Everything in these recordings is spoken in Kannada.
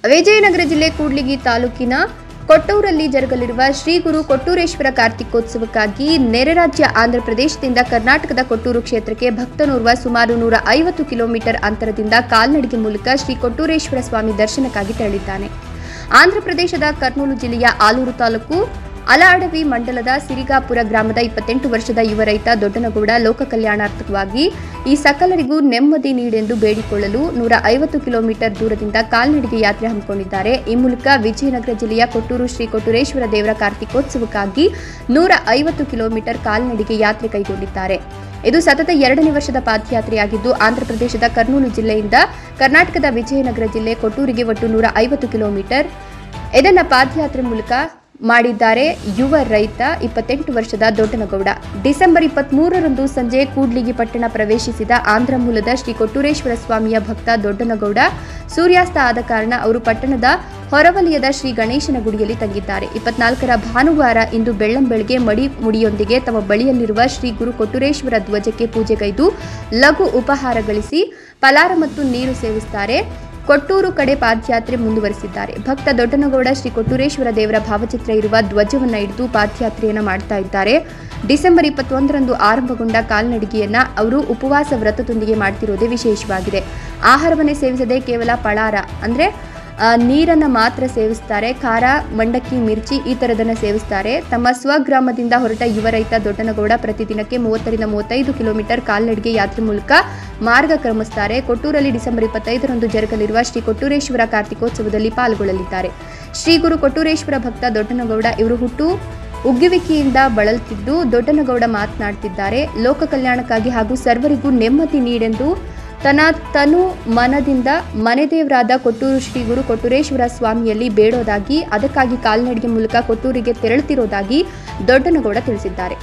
ವಿಜಯನಗರ ಜಿಲ್ಲೆ ಕೂಡ್ಲಿಗಿ ತಾಲೂಕಿನ ಕೊಟ್ಟೂರಲ್ಲಿ ಜರುಗಲಿರುವ ಶ್ರೀ ಗುರು ಕೊಟ್ಟೂರೇಶ್ವರ ಕಾರ್ತಿಕೋತ್ಸವಕ್ಕಾಗಿ ನೆರೆ ರಾಜ್ಯ ಆಂಧ್ರಪ್ರದೇಶದಿಂದ ಕರ್ನಾಟಕದ ಕೊಟ್ಟೂರು ಕ್ಷೇತ್ರಕ್ಕೆ ಭಕ್ತನೋರ್ವ ಸುಮಾರು ನೂರ ಐವತ್ತು ಕಿಲೋಮೀಟರ್ ಅಂತರದಿಂದ ಕಾಲ್ನಡಿಗೆ ಮೂಲಕ ಶ್ರೀ ಕೊಟ್ಟೂರೇಶ್ವರ ಸ್ವಾಮಿ ದರ್ಶನಕ್ಕಾಗಿ ತೆರಳಿದ್ದಾನೆ ಆಂಧ್ರಪ್ರದೇಶದ ಕರ್ನೂಲು ಜಿಲ್ಲೆಯ ಆಲೂರು ತಾಲೂಕು ಅಲಾಡವಿ ಮಂಡಲದ ಸಿರಿಗಾಪುರ ಗ್ರಾಮದ ಇಪ್ಪತ್ತೆಂಟು ವರ್ಷದ ಯುವ ರೈತ ದೊಡ್ಡನಗೌಡ ಲೋಕ ಕಲ್ಯಾಣಾರ್ಥವಾಗಿ ಈ ಸಕಲರಿಗೂ ನೆಮ್ಮದಿ ನೀಡೆಂದು ಬೇಡಿಕೊಳ್ಳಲು ನೂರ ಐವತ್ತು ಕಿಲೋಮೀಟರ್ ದೂರದಿಂದ ಕಾಲ್ನಡಿಗೆ ಯಾತ್ರೆ ಹಮ್ಮಿಕೊಂಡಿದ್ದಾರೆ ಈ ಮೂಲಕ ವಿಜಯನಗರ ಜಿಲ್ಲೆಯ ಕೊಟ್ಟೂರು ಶ್ರೀ ಕೊಟ್ಟೂರೇಶ್ವರ ದೇವರ ಕಾರ್ತಿಕೋತ್ಸವಕ್ಕಾಗಿ ನೂರ ಐವತ್ತು ಕಿಲೋಮೀಟರ್ ಕಾಲ್ನಡಿಗೆ ಯಾತ್ರೆ ಕೈಗೊಂಡಿದ್ದಾರೆ ಇದು ಸತತ ಎರಡನೇ ವರ್ಷದ ಪಾದಯಾತ್ರೆಯಾಗಿದ್ದು ಆಂಧ್ರಪ್ರದೇಶದ ಕರ್ನೂಲು ಜಿಲ್ಲೆಯಿಂದ ಕರ್ನಾಟಕದ ವಿಜಯನಗರ ಜಿಲ್ಲೆ ಕೊಟ್ಟೂರಿಗೆ ಒಟ್ಟು ನೂರ ಐವತ್ತು ಕಿಲೋಮೀಟರ್ ಇದನ್ನ ಪಾದಯಾತ್ರೆ ಮೂಲಕ ಮಾಡಿದ್ದಾರೆ ಯುವ ರೈತ ಇಪ್ಪತ್ತೆಂಟು ವರ್ಷದ ದೊಡ್ಡನಗೌಡ ಡಿಸೆಂಬರ್ ಇಪ್ಪತ್ಮೂರರಂದು ಸಂಜೆ ಕೂಡ್ಲಿಗಿ ಪಟ್ಟಣ ಪ್ರವೇಶಿಸಿದ ಆಂಧ್ರ ಮೂಲದ ಶ್ರೀ ಕೊಟ್ಟೂರೇಶ್ವರ ಸ್ವಾಮಿಯ ಭಕ್ತ ದೊಡ್ಡನಗೌಡ ಸೂರ್ಯಾಸ್ತ ಆದ ಕಾರಣ ಅವರು ಪಟ್ಟಣದ ಹೊರವಲಯದ ಶ್ರೀ ಗಣೇಶನ ಗುಡಿಯಲ್ಲಿ ತಂಗಿದ್ದಾರೆ ಇಪ್ಪತ್ನಾಲ್ಕರ ಭಾನುವಾರ ಇಂದು ಬೆಳ್ಳಂಬೆಳಗ್ಗೆ ಮಡಿ ಮುಡಿಯೊಂದಿಗೆ ತಮ್ಮ ಬಳಿಯಲ್ಲಿರುವ ಶ್ರೀ ಗುರು ಕೊಟ್ಟೂರೇಶ್ವರ ಧ್ವಜಕ್ಕೆ ಪೂಜೆಗೈದು ಲಘು ಉಪಹಾರ ಗಳಿಸಿ ಪಲಾರ ಮತ್ತು ನೀರು ಸೇವಿಸುತ್ತಾರೆ ಕೊಟ್ಟೂರು ಕಡೆ ಪಾದಯಾತ್ರೆ ಮುಂದುವರಿಸಿದ್ದಾರೆ ಭಕ್ತ ದೊಡ್ಡನಗೌಡ ಶ್ರೀ ಕೊಟ್ಟೂರೇಶ್ವರ ದೇವರ ಭಾವಚಿತ್ರ ಇರುವ ಧ್ವಜವನ್ನ ಹಿಡಿದು ಪಾದಯಾತ್ರೆಯನ್ನ ಮಾಡ್ತಾ ಇದ್ದಾರೆ ಡಿಸೆಂಬರ್ ಇಪ್ಪತ್ತೊಂದರಂದು ಆರಂಭಗೊಂಡ ಕಾಲ್ನಡಿಗೆಯನ್ನ ಅವರು ಉಪವಾಸ ವ್ರತದೊಂದಿಗೆ ಮಾಡ್ತಿರೋದೇ ವಿಶೇಷವಾಗಿದೆ ಆಹಾರವನ್ನೇ ಸೇವಿಸದೆ ಕೇವಲ ಪಳಾರ ಅಂದ್ರೆ ಆ, ನೀರನ್ನ ಮಾತ್ರ ಸೇವಿಸ್ತಾರೆ ಖಾರ ಮಂಡಕ್ಕಿ ಮಿರ್ಚಿ ಈ ಥರದನ್ನ ಸೇವಿಸ್ತಾರೆ ತಮ್ಮ ಸ್ವಗ್ರಾಮದಿಂದ ಹೊರಟ ಯುವ ರೈತ ದೊಡ್ಡನಗೌಡ ಪ್ರತಿದಿನಕ್ಕೆ ಮೂವತ್ತರಿಂದ ಮೂವತ್ತೈದು ಕಿಲೋಮೀಟರ್ ಕಾಲ್ನಡಿಗೆ ಯಾತ್ರೆ ಮೂಲಕ ಮಾರ್ಗ ಕ್ರಮಿಸ್ತಾರೆ ಕೊಟ್ಟೂರಲ್ಲಿ ಡಿಸೆಂಬರ್ ಇಪ್ಪತ್ತೈದರಂದು ಜರುಗಲಿರುವ ಶ್ರೀ ಕೊಟ್ಟೂರೇಶ್ವರ ಕಾರ್ತಿಕೋತ್ಸವದಲ್ಲಿ ಪಾಲ್ಗೊಳ್ಳಲಿದ್ದಾರೆ ಶ್ರೀ ಗುರು ಕೊಟ್ಟೂರೇಶ್ವರ ಭಕ್ತ ದೊಡ್ಡನಗೌಡ ಇವರು ಹುಟ್ಟು ಉಗ್ಗುವಿಕೆಯಿಂದ ಬಳಲ್ತಿದ್ದು ದೊಡ್ಡನಗೌಡ ಮಾತನಾಡ್ತಿದ್ದಾರೆ ಲೋಕ ಕಲ್ಯಾಣಕ್ಕಾಗಿ ಹಾಗೂ ಸರ್ವರಿಗೂ ನೆಮ್ಮದಿ ನೀಡೆಂದು ತನ್ನ ತನು ಮನದಿಂದ ಮನೆದೇವರಾದ ಕೊಟ್ಟೂರು ಶ್ರೀ ಗುರು ಕೊಟ್ಟೂರೇಶ್ವರ ಸ್ವಾಮಿಯಲ್ಲಿ ಬೇಡೋದಾಗಿ ಅದಕ್ಕಾಗಿ ಕಾಲ್ನಡಿಗೆ ಮೂಲಕ ಕೊಟ್ಟೂರಿಗೆ ತೆರಳುತ್ತಿರೋದಾಗಿ ದೊಡ್ಡನಗೌಡ ತಿಳಿಸಿದ್ದಾರೆ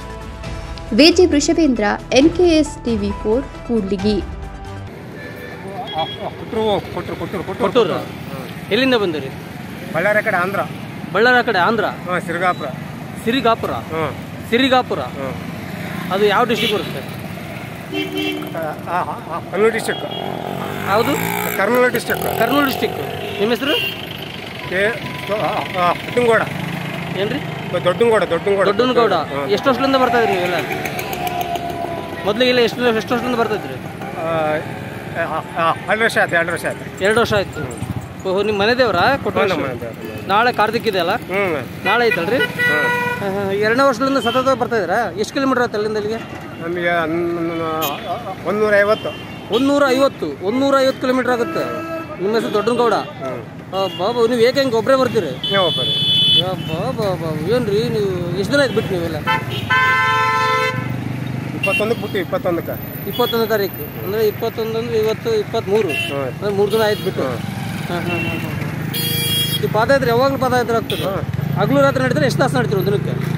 V G Vrushabhendra NKS TV four Kudligi ಕೊಟ್ಟರು ಕೊಟ್ಟರು ಕೊಟ್ಟರು ಕೊಟ್ಟೂರು ಎಲ್ಲಿಂದ ಬಂದಿರಿ ಬಳ್ಳಾರಿ ಕಡೆ ಆಂಧ್ರ ಬಳ್ಳಾರಿ ಕಡೆ ಆಂಧ್ರ ಹಾಂ ಸಿರುಗಾಪುರ ಸಿರಿಗಾಪುರ ಹ್ಞೂ ಸಿರಿಗಾಪುರ ಹ್ಞೂ ಅದು ಯಾವ ಡಿಸ್ಟಿಕ್ ಬರುತ್ತೆ ಕರ್ನೂಲು ಡಿಸ್ಟಿಕ್ ಯಾವುದು ಕರ್ನೂಲು ಡಿಸ್ಟಿಕ್ ಕರ್ನೂಲು ಡಿಸ್ಟಿಕ್ ನಿಮ್ಮ ಹೆಸರು ಕೆ ದೊಡ್ಡಂಗೋಡ ಏನ್ರಿ ದೊಡ್ಡಂಗೋಡ ದೊಡ್ಡಂಗೋಡ ದೊಡ್ಡನಗೌಡ ಹ್ಮ್. ಎಷ್ಟು ವರ್ಷದಿಂದ ಬರ್ತಾ ಇದ್ರಿ ನೀವೆಲ್ಲ ಮೊದಲಿಗೆಲ್ಲ ಎಷ್ಟು ಎಷ್ಟು ವರ್ಷದಿಂದ ಬರ್ತಾ ಇದ್ರಿ ಆ, ಆ, ಆ, ಎರಡು ವರ್ಷ ಆಯ್ತು ಎರಡು ವರ್ಷ ಆಯ್ತು ಎರಡು ವರ್ಷ ಆಯ್ತು ಓಹೋ ನಿಮ್ಮ ಮನೆ ದೇವರ ಕೊಟ್ಟು ಹ್ಞೂ ನಮ್ಮ ಮನೆ ನಾಳೆ ಕಾರ್ತಿಕ್ ಇದೆ ಅಲ್ಲ ಹ್ಞೂ ನಾಳೆ ಐತಲ್ರಿ ಹ್ಞೂ ಹಾ, ಹಾ. ಎರಡನೇ ವರ್ಷದಿಂದ ಸತತ ಬರ್ತಾ ಇದ್ದೀರಾ ಎಷ್ಟು ಕಿಲೋಮೀಟರ್ ಆಯ್ತು ಅಲ್ಲಿಂದ ಇಲ್ಲಿಗೆ ನಮಗೆ ಒಂದೂರ ಐವತ್ತು ಒಂದೂರ ಐವತ್ತು ಒಂದೂರ ಐವತ್ತು ಕಿಲೋಮೀಟರ್ ಆಗುತ್ತೆ ನಿಮ್ಮ ಹೆಸರು ದೊಡ್ಡನಗೌಡ ಹ್ಞೂ ಬಾಬು ನೀವು ಏಕೆ ಹೆಂಗೆ ಒಬ್ಬರೇ ಬರ್ತೀರಿ ನೀವು ಒಬ್ಬರು ಬಾಬಾ ಏನ್ರಿ ನೀವು ಎಷ್ಟು ದಿನ ಆಯ್ತು ಬಿಟ್ಟು ನೀವೆಲ್ಲ ಇಪ್ಪತ್ತೊಂದಕ್ಕೆ ಬಿಟ್ಟು ಇಪ್ಪತ್ತೊಂದಕ್ಕೆ ಇಪ್ಪತ್ತೊಂದನೇ ತಾರೀಕು ಅಂದರೆ ಇಪ್ಪತ್ತೊಂದು ಅಂದ್ರೆ ಇವತ್ತು ಇಪ್ಪತ್ತ್ಮೂರು ಹ್ಞೂ ಅಂದರೆ ಮೂರು ದಿನ ಆಯ್ತು ಬಿಟ್ಟು ಹಾಂ ಹಾಂ ಹಾಂ ಹಾಂ ಈ ಪಾದಯಾತ್ರೆ ಯಾವಾಗಲೂ ಪಾದಯಾತ್ರೆ ಆಗ್ತದೆ ಹಗಲು ರಾತ್ರಿ ನಡೀತಾರೆ ಎಷ್ಟು ತಾಸು ನಡೀತೀರಿ ಒಂದು ದಿನಕ್ಕೆ